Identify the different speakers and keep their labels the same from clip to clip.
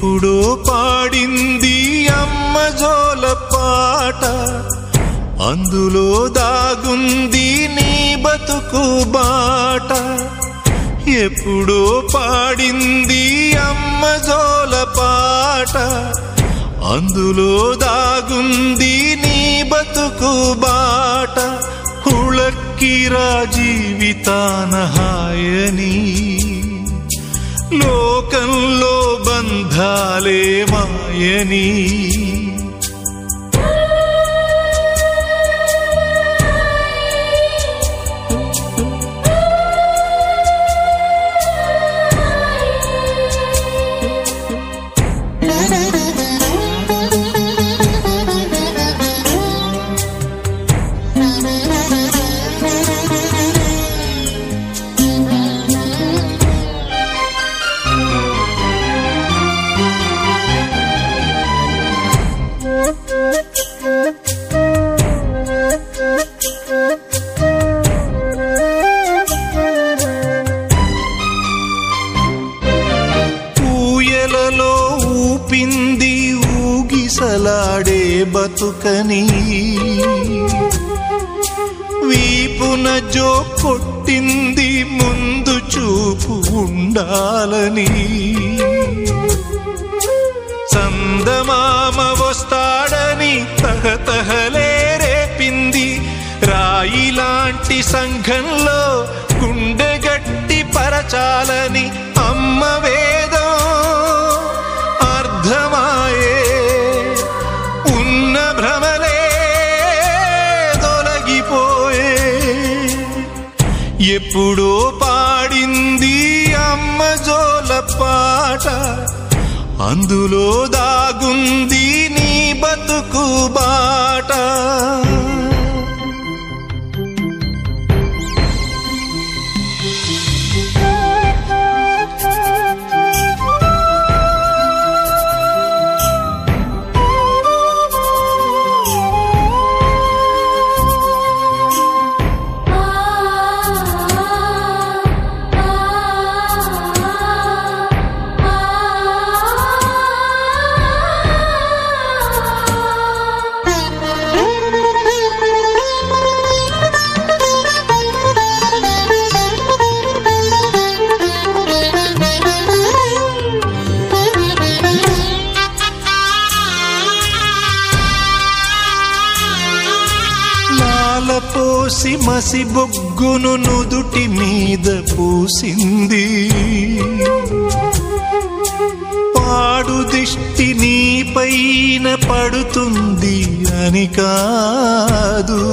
Speaker 1: ఎప్పుడో పాడింది అమ్మ జోల పాట అందులో దాగుంది నీ బతుకు బాట ఎప్పుడో పాడింది అమ్మ జోల పాట అందులో దాగుంది నీ బతుకు బాట హుళక్కిరా జీవితాన హాయని లోకంలో బంధాలే మాయని ఊయలలో ఊపింది ఊగిసలాడే బతుకని వీపున జో కొట్టింది ముందు చూపు ఉండాలని చందమామ వస్తాడని తహతహలే రేపింది రాయి లాంటి సంఘంలో గుండె గట్టి పరచాలని అమ్మ వేదం అర్థమాయే ఉన్న భ్రమలే తొలగిపోయే ఎప్పుడో పాడింది అమ్మ జోల పాట అందులో దాగుంది నీ బతుకు బాట లాలపోసి మసి బొగ్గును నుదుటి మీద పూసింది పాడు దిష్టి నీ పైన పడుతుంది అని కాదు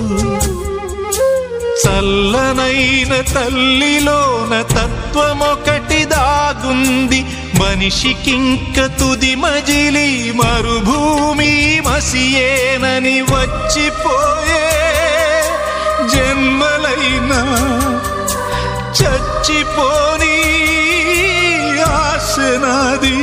Speaker 1: చల్లనైన తల్లిలోన తత్వమొకటి దాగుంది మనిషికింక తుది మజిలి మరుభూమి మసియేనని వచ్చిపోయే జన్మలైనా చచ్చిపోని ఆశనాది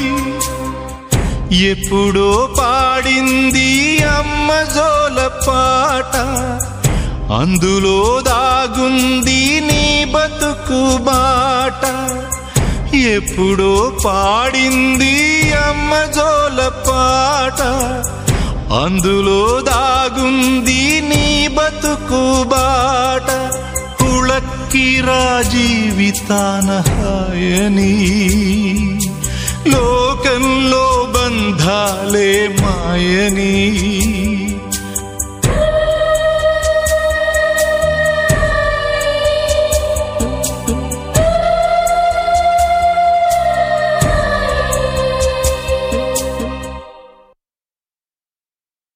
Speaker 1: ఎప్పుడో పాడింది అమ్మ జోల పాట అందులో దాగుంది నీ బతుకు బాట ఎప్పుడో పాడింది అమ్మ జోల పాట అందులో దాగుంది నీ బతుకు బాట హుళక్కిరా జీవితాన హాయని లోకంలో బంధాలే మాయని